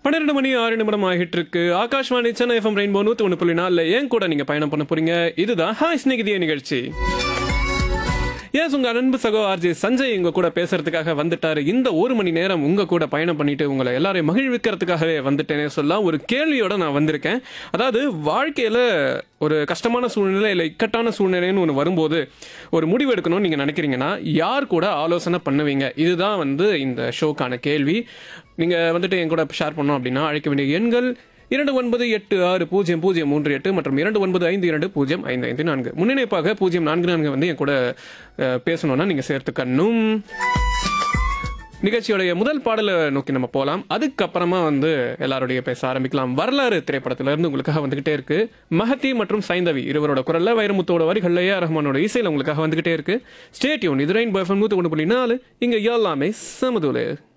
பன்னிரெண்டு மணி ஆறு நிமிடம் ஆகிட்டு இருக்கு ஆகாஷ்வாணி சென்னை எஃப்எம் ரெயின்போ நூத்தி ஒன்று புள்ளி நாலுல ஏன் கூட நீங்க பயணம் பண்ண போறீங்க இதுதான் ஹாய் ஸ்நேகிதிய நிகழ்ச்சி எஸ் உங்க அன்பு சகோ ஆர்ஜி சஞ்சய் உங்க கூட பேசுறதுக்காக வந்துட்டாரு இந்த ஒரு மணி நேரம் உங்க கூட பயணம் பண்ணிட்டு உங்களை எல்லாரையும் மகிழ்விக்கிறதுக்காகவே வந்துட்டேனே சொல்லலாம் ஒரு கேள்வியோட நான் வந்திருக்கேன் அதாவது வாழ்க்கையில ஒரு கஷ்டமான சூழ்நிலை இல்லை இக்கட்டான சூழ்நிலைன்னு ஒன்று வரும்போது ஒரு முடிவு எடுக்கணும்னு நீங்க நினைக்கிறீங்கன்னா யார் கூட ஆலோசனை பண்ணுவீங்க இதுதான் வந்து இந்த ஷோக்கான கேள்வி நீங்க வந்துட்டு என் கூட ஷேர் பண்ணோம் அப்படின்னா அழைக்க வேண்டிய எண்கள் இரண்டு ஒன்பது எட்டு ஆறு பூஜ்ஜியம் பூஜ்ஜியம் மூன்று எட்டு மற்றும் இரண்டு ஒன்பது ஐந்து இரண்டு பூஜ்ஜியம் ஐந்து ஐந்து நான்கு முன்னிணைப்பாக பூஜ்ஜியம் நான்கு நான்கு வந்து என் கூட அஹ், பேசணும்னா நீங்க சேர்த்துக்கணும் நிகழ்ச்சியோடைய முதல் பாடலை நோக்கி நம்ம போகலாம் அதுக்கப்புறமா வந்து எல்லாருடைய பேச ஆரம்பிக்கலாம் வரலாறு திரைப்படத்துல இருந்து உங்களுக்காக வந்துகிட்டே இருக்கு மஹதி மற்றும் சைந்தவி இருவரோட குரல்ல வைரமுத்தோட வரிகள்ல ஏ ரஹ்மானோட இசையில உங்களுக்காக வந்துகிட்டே இருக்கு ஸ்டேட்யூன் இது ரெயின் பர்ஃபம் நூத்தி ஒன்று புள்ளி நாலு இங்க எல்லாமே சமதுலே